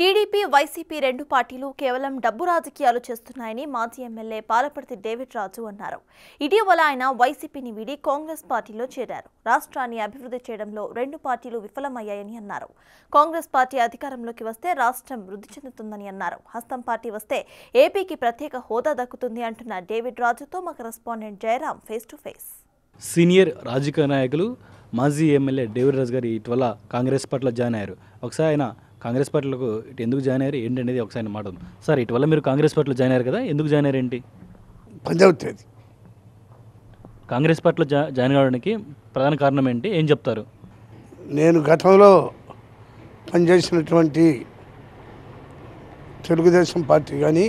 TDP YCP రెండు పార్టీలు కేవలం డబ్బు రాజకీయాలు చేస్తున్నాయని మాజీ ఎమ్మెల్యే పాలపర్తి డేవిడ్ రాజు అన్నారు ఇటీవల ఆయన వైసీపీని వీడి కాంగ్రెస్ పార్టీలో చేరారు రాష్ట్రాన్ని అభివృద్ధి చేయడంలో రెండు పార్టీలు విఫలమయ్యాయని అన్నారు కాంగ్రెస్ పార్టీ అధికారంలోకి వస్తే రాష్ట్రం వృద్ధి చెందుతుందని అన్నారు హస్తం పార్టీ వస్తే ఏపీకి ప్రత్యేక హోదా దక్కుతుంది అంటున్న డేవిడ్ రాజుతో మా correspondent Jayaram face to face senior రాజకీయ నాయకులు మాజీ ఎమ్మెల్యే డేవిడ్ రాజు గారు ఇటీవల కాంగ్రెస్ పార్టీలో జాయిన్ అయ్యారు ఒకసారి ఆయన కాంగ్రెస్ పార్టీలకు ఇటు ఎందుకు జాయిన్ అయ్యారు ఏంటనేది ఒకసారి మాట సార్ ఇటీవల మీరు కాంగ్రెస్ పార్టీలో జాయిన్ అయ్యారు కదా ఎందుకు జాయిన్ అయ్యారు ఏంటి పదవ తేదీ కాంగ్రెస్ పార్టీలో జా జాయిన్ కావడానికి ప్రధాన కారణం ఏంటి ఏం చెప్తారు నేను గతంలో పనిచేసినటువంటి తెలుగుదేశం పార్టీ కానీ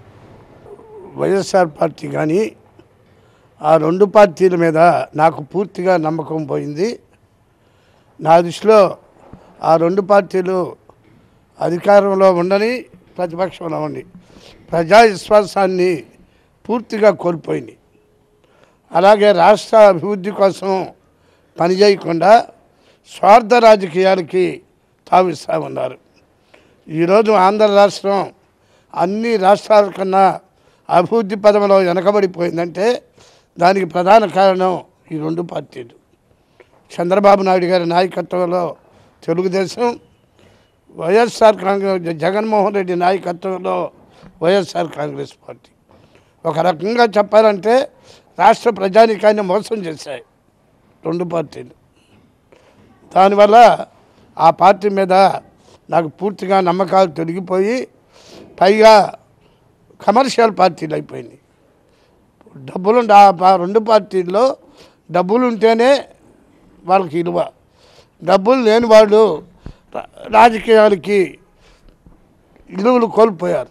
వైఎస్ఆర్ పార్టీ కానీ ఆ రెండు పార్టీల మీద నాకు పూర్తిగా నమ్మకం పోయింది నా దృష్టిలో ఆ రెండు పార్టీలు అధికారంలో ఉండని ప్రతిపక్షంలో ఉండి ప్రజా విశ్వాసాన్ని పూర్తిగా కోల్పోయింది అలాగే రాష్ట్ర అభివృద్ధి కోసం పనిచేయకుండా స్వార్థ రాజకీయాలకి తావిస్తూ ఉన్నారు ఈరోజు ఆంధ్ర రాష్ట్రం అన్ని రాష్ట్రాల కన్నా అభివృద్ధి పదంలో వెనకబడిపోయిందంటే దానికి ప్రధాన కారణం ఈ రెండు పార్టీలు చంద్రబాబు నాయుడు గారి నాయకత్వంలో తెలుగుదేశం వైఎస్ఆర్ కాంగ్రెస్ జగన్మోహన్ రెడ్డి నాయకత్వంలో వైఎస్ఆర్ కాంగ్రెస్ పార్టీ ఒక రకంగా చెప్పాలంటే రాష్ట్ర ప్రజానికాన్ని మోసం చేశాయి రెండు పార్టీలు దానివల్ల ఆ పార్టీ మీద నాకు పూర్తిగా నమ్మకాలు తొలగిపోయి పైగా కమర్షియల్ పార్టీలు అయిపోయినాయి డబ్బులు ఆ పా- రెండు పార్టీల్లో డబ్బులు ఉంటేనే వాళ్ళకి విలువ డబ్బులు లేని వాళ్ళు రా- రాజకీయాలకి విలువలు కోల్పోయారు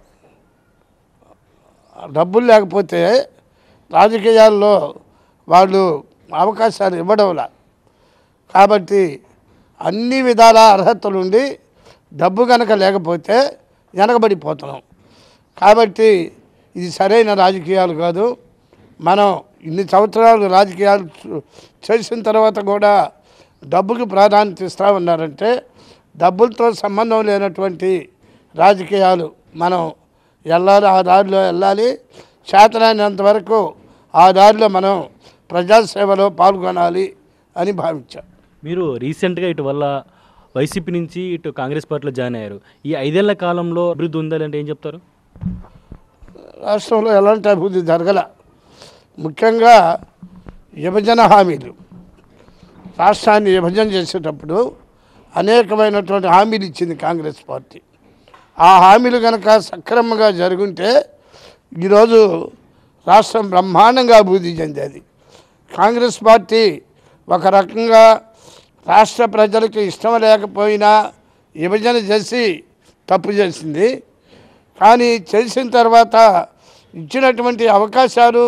డబ్బులు లేకపోతే రాజకీయాల్లో వాళ్ళు అవకాశాలు ఇవ్వడంలా కాబట్టి అన్ని విధాల అర్హతలు ఉండి డబ్బు కనుక లేకపోతే వెనకబడిపోతున్నాం కాబట్టి ఇది సరైన రాజకీయాలు కాదు మనం ఇన్ని సంవత్సరాలు రాజకీయాలు చూ- చేసిన తర్వాత కూడా డబ్బుకి ప్రాధాన్యత ఇస్తా ఉన్నారంటే డబ్బులతో సంబంధం లేనటువంటి రాజకీయాలు మనం వెళ్ళాలి ఆ దారిలో వెళ్ళాలి చేతనైనంత వరకు ఆ దారిలో మనం ప్రజాసేవలో పాల్గొనాలి అని భావించాం మీరు రీసెంట్గా ఇటీవల వైసీపీ నుంచి ఇటు కాంగ్రెస్ పార్టీలో జాయిన్ అయ్యారు ఈ ఐదేళ్ల కాలంలో అభివృద్ధి ఉందా అంటే ఏం చెప్తారు రాష్ట్రంలో ఎలాంటి అభివృద్ధి జరగల ముఖ్యంగా విభజన హామీలు రాష్ట్రాన్ని విభజన చేసేటప్పుడు అనేకమైనటువంటి హామీలు ఇచ్చింది కాంగ్రెస్ పార్టీ ఆ హామీలు కనుక సక్రమంగా జరుగుంటే ఈరోజు రాష్ట్రం బ్రహ్మాండంగా అభివృద్ధి చెందేది కాంగ్రెస్ పార్టీ ఒక రకంగా రాష్ట్ర ప్రజలకు ఇష్టం లేకపోయినా విభజన చేసి తప్పు చేసింది కానీ చేసిన తర్వాత ఇచ్చినటువంటి అవకాశాలు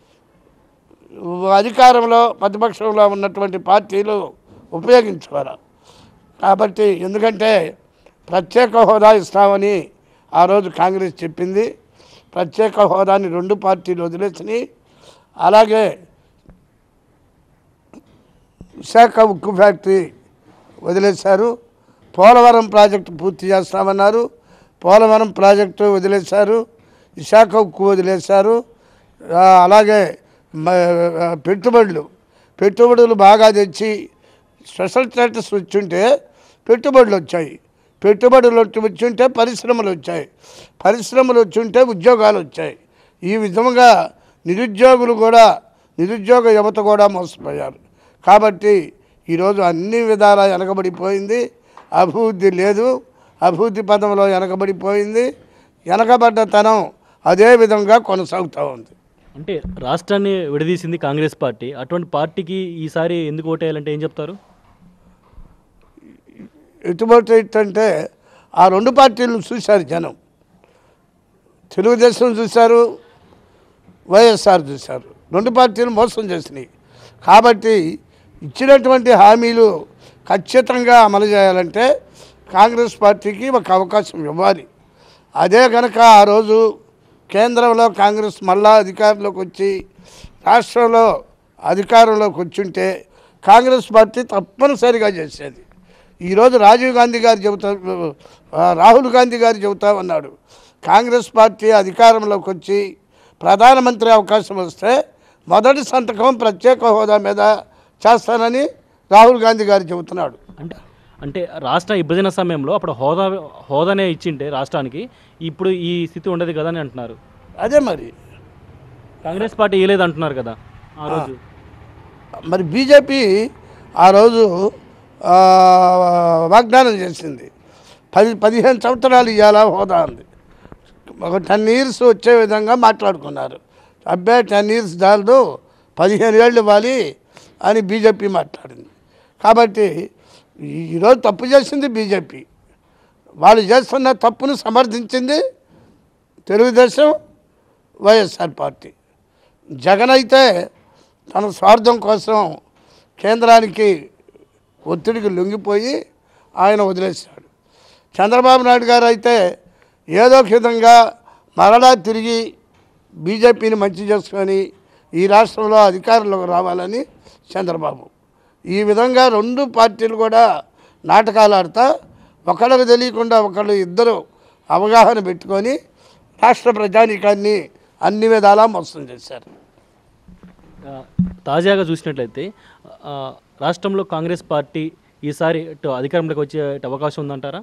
అధికారంలో ప్రతిపక్షంలో ఉన్నటువంటి పార్టీలు ఉపయోగించుకోరు కాబట్టి ఎందుకంటే ప్రత్యేక హోదా ఇస్తామని ఆ రోజు కాంగ్రెస్ చెప్పింది ప్రత్యేక హోదాని రెండు పార్టీలు వదిలేసినాయి అలాగే విశాఖ ఉక్కు ఫ్యాక్టరీ వదిలేశారు పోలవరం ప్రాజెక్టు పూర్తి చేస్తామన్నారు పోలవరం ప్రాజెక్టు వదిలేశారు విశాఖ ఉక్కు వదిలేశారు ఆ, అలాగే మ- ఆ, పెట్టుబడులు పెట్టుబడులు బాగా తెచ్చి స్పెషల్ స్టేటస్ వచ్చుంటే పెట్టుబడులు వచ్చాయి పెట్టుబడులు వచ్చి వచ్చుంటే పరిశ్రమలు వచ్చాయి పరిశ్రమలు వచ్చుంటే ఉద్యోగాలు వచ్చాయి ఈ విధంగా నిరుద్యోగులు కూడా నిరుద్యోగ యువత కూడా మోసపోయారు కాబట్టి ఈరోజు అన్ని విధాలా వెనకబడిపోయింది అభివృద్ధి లేదు అభివృద్ధి పదంలో వెనకబడిపోయింది వెనకబడ్డతనం అదే విధంగా కొనసాగుతూ ఉంది అంటే రాష్ట్రాన్ని విడదీసింది కాంగ్రెస్ పార్టీ అటువంటి పార్టీకి ఈసారి ఎందుకు ఓటేయాలంటే ఏం చెప్తారు ఎటువంటి ఏంటంటే ఆ రెండు పార్టీలను చూశారు జనం తెలుగుదేశం చూశారు వైఎస్ఆర్ చూశారు రెండు పార్టీలు మోసం చేసినాయి కాబట్టి ఇచ్చినటువంటి హామీలు ఖచ్చితంగా అమలు చేయాలంటే కాంగ్రెస్ పార్టీకి ఒక అవకాశం ఇవ్వాలి అదే కనుక ఆ రోజు కేంద్రంలో కాంగ్రెస్ మళ్ళా అధికారంలోకి వచ్చి రాష్ట్రంలో అధికారంలోకి వచ్చుంటే కాంగ్రెస్ పార్టీ తప్పనిసరిగా చేసేది ఈరోజు రాజీవ్ గాంధీ గారు చెబుతా ఆ, రాహుల్ గాంధీ గారు చెబుతా ఉన్నాడు కాంగ్రెస్ పార్టీ అధికారంలోకి వచ్చి ప్రధానమంత్రి అవకాశం వస్తే మొదటి సంతకం ప్రత్యేక హోదా మీద చేస్తానని రాహుల్ గాంధీ గారు చెబుతున్నాడు అంటే అంటే రాష్ట్ర విభజన సమయంలో అప్పుడు హోదా హోదానే ఇచ్చింటే రాష్ట్రానికి ఇప్పుడు ఈ స్థితి ఉండదు కదా అని అంటున్నారు అదే మరి కాంగ్రెస్ పార్టీ ఇవ్వలేదు అంటున్నారు కదా ఆ రోజు మరి బీజేపీ ఆ రోజు ఆ, వాగ్దానం చేసింది పది పదిహేను సంవత్సరాలు ఇవ్వాలా హోదా ఉంది ఒక టెన్ ఇయర్స్ వచ్చే విధంగా మాట్లాడుకున్నారు అబ్బాయి టెన్ ఇయర్స్ దాల్దు పదిహేను ఏళ్ళు ఇవ్వాలి అని బీజేపీ మాట్లాడింది కాబట్టి ఈ- ఈరోజు తప్పు చేసింది బీజేపీ వాళ్ళు చేస్తున్న తప్పును సమర్థించింది తెలుగుదేశం వైఎస్ఆర్ పార్టీ జగన్ అయితే తన స్వార్థం కోసం కేంద్రానికి ఒత్తిడికి లొంగిపోయి ఆయన వదిలేశాడు చంద్రబాబు నాయుడు గారు అయితే ఏదో ఒక విధంగా మరలా తిరిగి బీజేపీని మంచి చేసుకొని ఈ రాష్ట్రంలో అధికారంలోకి రావాలని చంద్రబాబు ఈ విధంగా రెండు పార్టీలు కూడా నాటకాలు ఆడతా ఒకళ్ళకి తెలియకుండా ఒకళ్ళు ఇద్దరు అవగాహన పెట్టుకొని రాష్ట్ర ప్రజానీకాన్ని అన్ని విధాలా మోసం చేశారు ఆ, తాజాగా చూసినట్లయితే ఆ, రాష్ట్రంలో కాంగ్రెస్ పార్టీ ఈసారి ఇటు అధికారంలోకి వచ్చే అవకాశం ఉందంటారా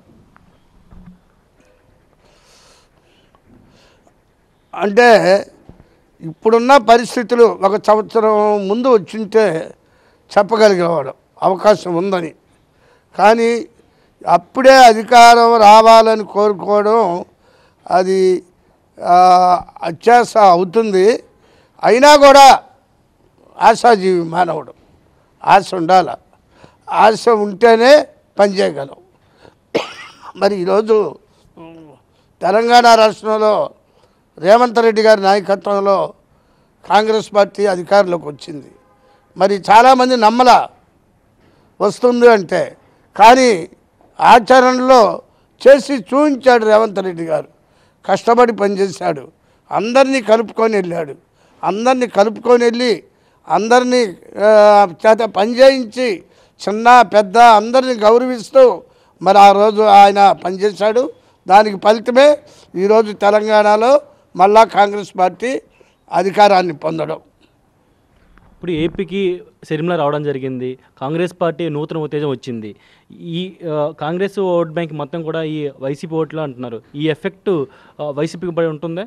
అంటే ఇప్పుడున్న పరిస్థితులు ఒక సంవత్సరం ముందు వచ్చింటే చెప్పగలిగేవాడు అవకాశం ఉందని కానీ అప్పుడే అధికారం రావాలని కోరుకోవడం అది ఆ, అత్యాశ అవుతుంది అయినా కూడా ఆశాజీవి మానవుడు ఆశ ఉండాల ఆశ ఉంటేనే పనిచేయగలం మరి ఈరోజు తెలంగాణ రాష్ట్రంలో రేవంత్ రెడ్డి గారి నాయకత్వంలో కాంగ్రెస్ పార్టీ అధికారంలోకి వచ్చింది మరి చాలామంది నమ్మల వస్తుంది అంటే కానీ ఆచరణలో చేసి చూపించాడు రేవంత్ రెడ్డి గారు కష్టపడి పనిచేశాడు అందరినీ కలుపుకొని వెళ్ళాడు అందరినీ కలుపుకొని వెళ్ళి అందరినీ ఆ, చేత పనిచేయించి చిన్న పెద్ద అందరినీ గౌరవిస్తూ మరి ఆ రోజు ఆయన పనిచేశాడు దానికి ఫలితమే ఈరోజు తెలంగాణలో మళ్ళా కాంగ్రెస్ పార్టీ అధికారాన్ని పొందడం ఇప్పుడు ఏపీకి షర్మిల రావడం జరిగింది కాంగ్రెస్ పార్టీ నూతన ఉత్తేజం వచ్చింది ఈ ఆ, కాంగ్రెస్ ఓట్ బ్యాంక్ మొత్తం కూడా ఈ వైసీపీ ఓట్లు అంటున్నారు ఈ ఎఫెక్ట్ ఆ, వైసీపీకి పడి ఉంటుందా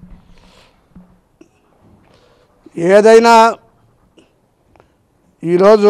ఏదైనా ఈరోజు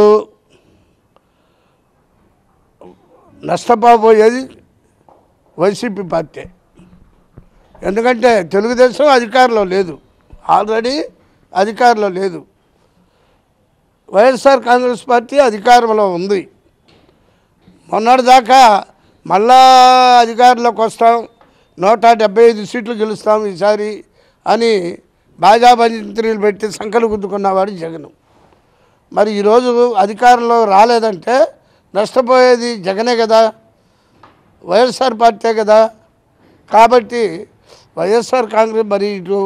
నష్టపోబోయేది వైసీపీ పార్టీ ఎందుకంటే తెలుగుదేశం అధికారంలో లేదు ఆల్రెడీ అధికారంలో లేదు వైఎస్ఆర్ కాంగ్రెస్ పార్టీ అధికారంలో ఉంది మొన్నటిదాకా మళ్ళా అధికారంలోకి వస్తాం నూట డెబ్బై ఐదు సీట్లు గెలుస్తాం ఈసారి అని బాజా మంత్రులు పెట్టి సంకలు గుద్దుకున్నవాడు జగన్ మరి ఈరోజు అధికారంలో రాలేదంటే నష్టపోయేది జగనే కదా వైఎస్ఆర్ పార్టీ కదా కాబట్టి వైఎస్ఆర్ కాంగ్రెస్ మరి ఇటు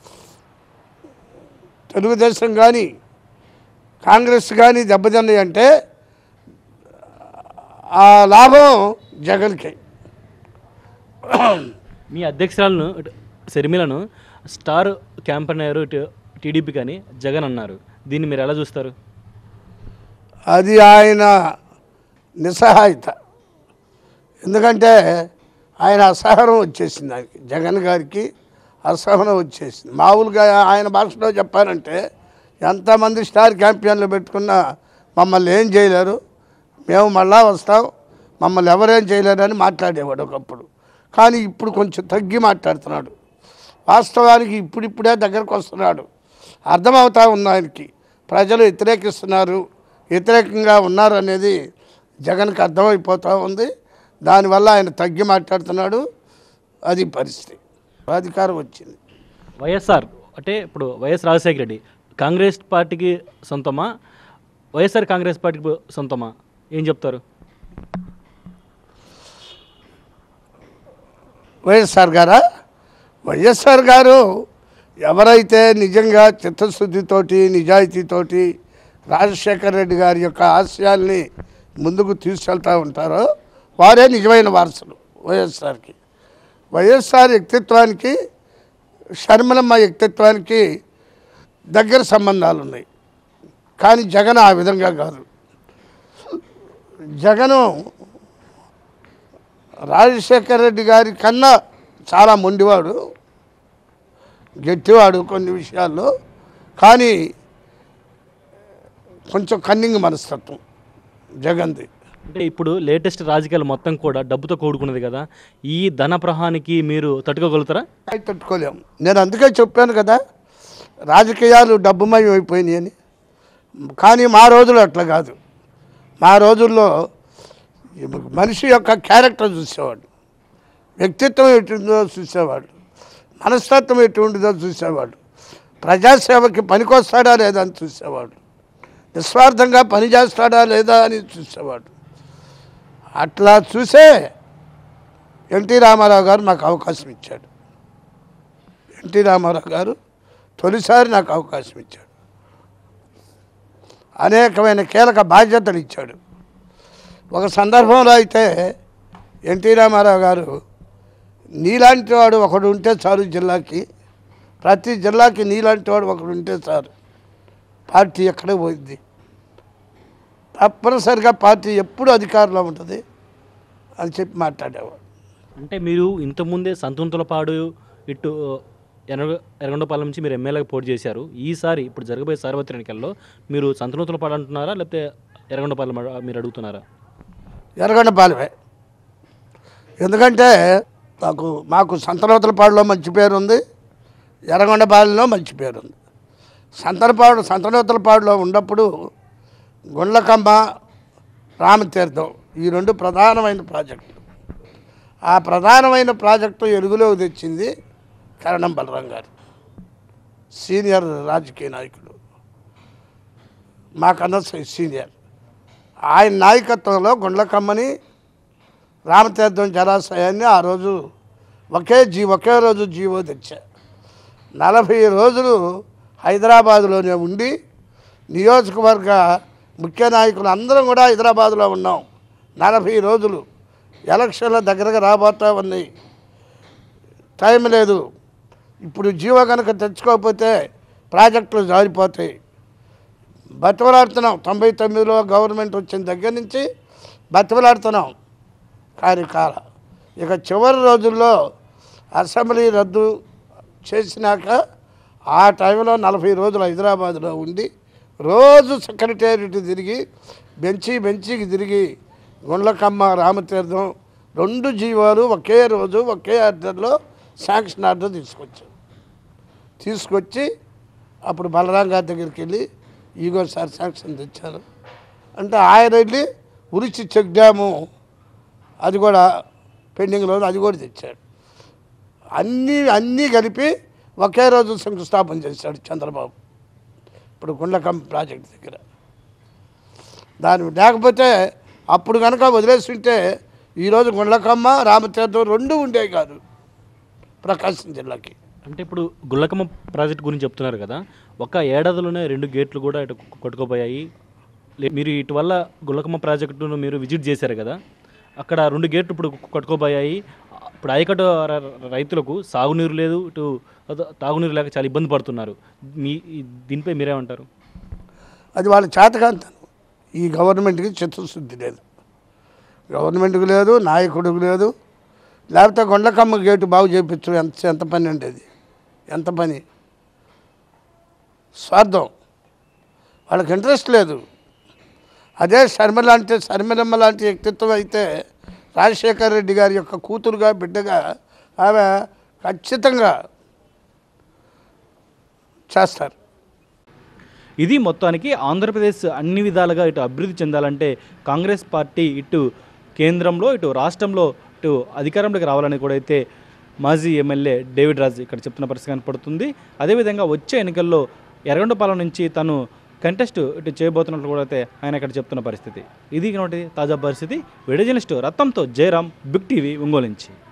తెలుగుదేశం కానీ కాంగ్రెస్ కానీ దెబ్బతిన్నాయి అంటే ఆ లాభం జగన్కి మీ అధ్యక్షురాలను ఇటు షర్మిలను స్టార్ క్యాంపెయినర్ ఇటు టీడీపీ కానీ జగన్ అన్నారు దీన్ని మీరు ఎలా చూస్తారు అది ఆయన నిస్సహాయత ఎందుకంటే ఆయన అసహనం వచ్చేసింది ఆయనకి జగన్ గారికి అసహనం వచ్చేసింది మామూలుగా ఆయన భాషలో చెప్పాలంటే ఎంతమంది స్టార్ క్యాంపియన్లు పెట్టుకున్నా మమ్మల్ని ఏం చేయలేరు మేము మళ్ళా వస్తాం మమ్మల్ని ఎవరేం చేయలేరు అని మాట్లాడేవాడు ఒకప్పుడు కానీ ఇప్పుడు కొంచెం తగ్గి మాట్లాడుతున్నాడు వాస్తవానికి ఇప్పుడిప్పుడే దగ్గరకు వస్తున్నాడు అర్థమవుతా ఉంది ఆయనకి ప్రజలు వ్యతిరేకిస్తున్నారు వ్యతిరేకంగా ఉన్నారు అనేది జగన్కి అర్థమైపోతూ ఉంది దానివల్ల ఆయన తగ్గి మాట్లాడుతున్నాడు అది పరిస్థితి అధికారం వచ్చింది వైఎస్ఆర్ అంటే ఇప్పుడు వైఎస్ రాజశేఖర రెడ్డి కాంగ్రెస్ పార్టీకి సొంతమా వైఎస్ఆర్ కాంగ్రెస్ పార్టీకి సొంతమా ఏం చెప్తారు వైఎస్ఆర్ గారా వైఎస్ఆర్ గారు ఎవరైతే నిజంగా చిత్తశుద్ధితోటి నిజాయితీతోటి రాజశేఖర రెడ్డి గారి యొక్క ఆశయాల్ని ముందుకు తీసుకెళ్తూ ఉంటారో వారే నిజమైన వారసులు వైఎస్ఆర్కి వైఎస్ఆర్ వ్యక్తిత్వానికి షర్మిలమ్మ వ్యక్తిత్వానికి దగ్గర సంబంధాలు ఉన్నాయి కానీ జగన్ ఆ విధంగా కాదు జగను రాజశేఖర రెడ్డి గారి కన్నా చాలా మొండివాడు గట్టివాడు కొన్ని విషయాల్లో కానీ కొంచెం కన్నింగ్ మనస్తత్వం జగన్ది అంటే ఇప్పుడు లేటెస్ట్ రాజకీయాలు మొత్తం కూడా డబ్బుతో కూడుకున్నది కదా ఈ ధన ప్రహానికి మీరు తట్టుకోగలుగుతారా అవి తట్టుకోలేం నేను అందుకే చెప్పాను కదా రాజకీయాలు డబ్బుమయం అయిపోయినాయి అని కానీ మా రోజులు అట్లా కాదు మా రోజుల్లో ఈ మనిషి యొక్క క్యారెక్టర్ చూసేవాడు వ్యక్తిత్వం ఎటుందో చూసేవాడు మనస్తత్వం ఎటుంటిదో చూసేవాడు ప్రజాసేవకి పనికొస్తాడా లేదా అని చూసేవాడు నిస్వార్థంగా పని చేస్తాడా లేదా అని చూసేవాడు అట్లా చూసే ఎన్టీ రామారావు గారు నాకు అవకాశం ఇచ్చాడు ఎన్టీ రామారావు గారు తొలిసారి నాకు అవకాశం ఇచ్చాడు అనేకమైన కీలక బాధ్యతలు ఇచ్చాడు ఒక సందర్భంలో అయితే ఎన్టీ రామారావు గారు నీలాంటి వాడు ఒకడు ఉంటే చాలు జిల్లాకి ప్రతి జిల్లాకి నీలాంటి వాడు ఒకడు ఉంటే చాలు పార్టీ ఎక్కడే పోయింది తప్పనిసరిగా పార్టీ ఎప్పుడు అధికారంలో ఉంటుంది అని చెప్పి మాట్లాడేవాడు అంటే మీరు ఇంతకుముందే సంతుంతులపాడు ఇటు ఎర్ర ఎర్రగొండపాలెం నుంచి మీరు ఎమ్మెల్యేగా పోటీ చేశారు ఈసారి ఇప్పుడు జరగబోయే సార్వత్రిక ఎన్నికల్లో మీరు సంతనూతులపాడు అంటున్నారా లేకపోతే ఎర్రగొండపాలెం అడ- మీరు అడుగుతున్నారా ఎర్రగొండ పాలమే ఎందుకంటే మాకు మాకు సంతనోతలపాడులో మంచి పేరు ఉంది ఎర్రగొండపాలెంలో మంచి పేరు ఉంది సంతనపాడు సంతనోతలపాడులో ఉన్నప్పుడు గుండ్లకమ్మ రామతీర్థం ఈ రెండు ప్రధానమైన ప్రాజెక్టులు ఆ ప్రధానమైన ప్రాజెక్టు ఎలుగులోకి తెచ్చింది కరణం బలరాం గారు సీనియర్ రాజకీయ నాయకుడు మాకన్నా సీనియర్ ఆయన నాయకత్వంలో గుండ్లకమ్మని రామతీర్థం జలాశయాన్ని ఆ రోజు ఒకే జీ ఒకే రోజు జీవో తెచ్చా నలభై రోజులు హైదరాబాదులోనే ఉండి నియోజకవర్గ ముఖ్య నాయకులు అందరం కూడా హైదరాబాదులో ఉన్నాం నలభై రోజులు ఎలక్షన్ల దగ్గరగా రాబోతా ఉన్నాయి టైం లేదు ఇప్పుడు జీవో కనుక తెచ్చుకోకపోతే ప్రాజెక్టులు జారిపోతాయి బతిమలాడుతున్నాం తొంభై తొమ్మిదిలో గవర్నమెంట్ వచ్చిన దగ్గర నుంచి బతిమలాడుతున్నాం కానీ కాల ఇక చివరి రోజుల్లో అసెంబ్లీ రద్దు చేసినాక ఆ టైంలో నలభై రోజులు హైదరాబాద్లో ఉండి రోజు సెక్రటేరియట్ తిరిగి బెంచి బెంచికి తిరిగి గుండ్లకమ్మ రామతీర్థం రెండు జీవాలు ఒకే రోజు ఒకే ఆర్డర్లో శాంక్షన్ ఆర్డర్ తీసుకొచ్చాం తీసుకొచ్చి అప్పుడు బలరాం గారి దగ్గరికి వెళ్ళి ఈగో సార్ శాంక్షన్ తెచ్చారు అంటే ఆయన వెళ్ళి ఉరిచి చెక్ డ్యాము అది కూడా పెండింగ్లో ఉంది, అది కూడా తెచ్చాడు అన్నీ అన్నీ కలిపి ఒకే రోజు శంకుస్థాపన చేశాడు చంద్రబాబు ఇప్పుడు గుండ్లకం ప్రాజెక్ట్ దగ్గర దాని లేకపోతే అప్పుడు కనుక వదిలేస్తుంటే ఈరోజు గుండ్లకమ్మ రామతీర్థం రెండు ఉండేవి కాదు ప్రకాశం జిల్లాకి అంటే ఇప్పుడు గుల్లకమ్మ ప్రాజెక్ట్ గురించి చెప్తున్నారు కదా ఒక ఏడాదిలోనే రెండు గేట్లు కూడా ఇటు కొట్టుకోపోయాయి లే- మీరు ఇటు వల్ల గుల్లకమ్మ ప్రాజెక్టును మీరు విజిట్ చేశారు కదా అక్కడ రెండు గేట్లు ఇప్పుడు కొట్టుకోపోయాయి ఇప్పుడు ఆయకట్టు ర- రైతులకు సాగునీరు లేదు ఇటు అద- తాగునీరు లేక చాలా ఇబ్బంది పడుతున్నారు మీ ఈ- దీనిపై మీరేమంటారు అది వాళ్ళ చేతకాంతనం ఈ గవర్నమెంట్కి చిత్తశుద్ధి లేదు గవర్నమెంట్కి లేదు నాయకుడికి లేదు లేకపోతే కొండకమ్మ గేటు బాగు చేయించు ఎంత ఎంత పని అండి అది ఎంత పని స్వార్థం వాళ్ళకి ఇంట్రెస్ట్ లేదు అదే శర్మిల అంటే శర్మిలమ్మ లాంటి వ్యక్తిత్వం అయితే రాజశేఖర్ రెడ్డి గారి యొక్క కూతురుగా బిడ్డగా ఆమె ఖచ్చితంగా చేస్తారు ఇది మొత్తానికి ఆంధ్రప్రదేశ్ అన్ని విధాలుగా ఇటు అభివృద్ధి చెందాలంటే కాంగ్రెస్ పార్టీ ఇటు కేంద్రంలో ఇటు రాష్ట్రంలో ఇటు అధికారంలోకి రావాలని కూడా అయితే మాజీ ఎమ్మెల్యే డేవిడ్ రాజ్ ఇక్కడ చెప్తున్న పరిస్థితి కనపడుతుంది అదేవిధంగా వచ్చే ఎన్నికల్లో ఎర్రగొండపాలెం నుంచి తను కంటెస్ట్ ఇటు చేయబోతున్నట్లు కూడా అయితే ఆయన ఇక్కడ చెప్తున్న పరిస్థితి ఇది ఇటువంటి తాజా పరిస్థితి వీడియో జర్నలిస్టు రత్నంతో జయరాం బిగ్ టీవీ ఒంగోలు నుంచి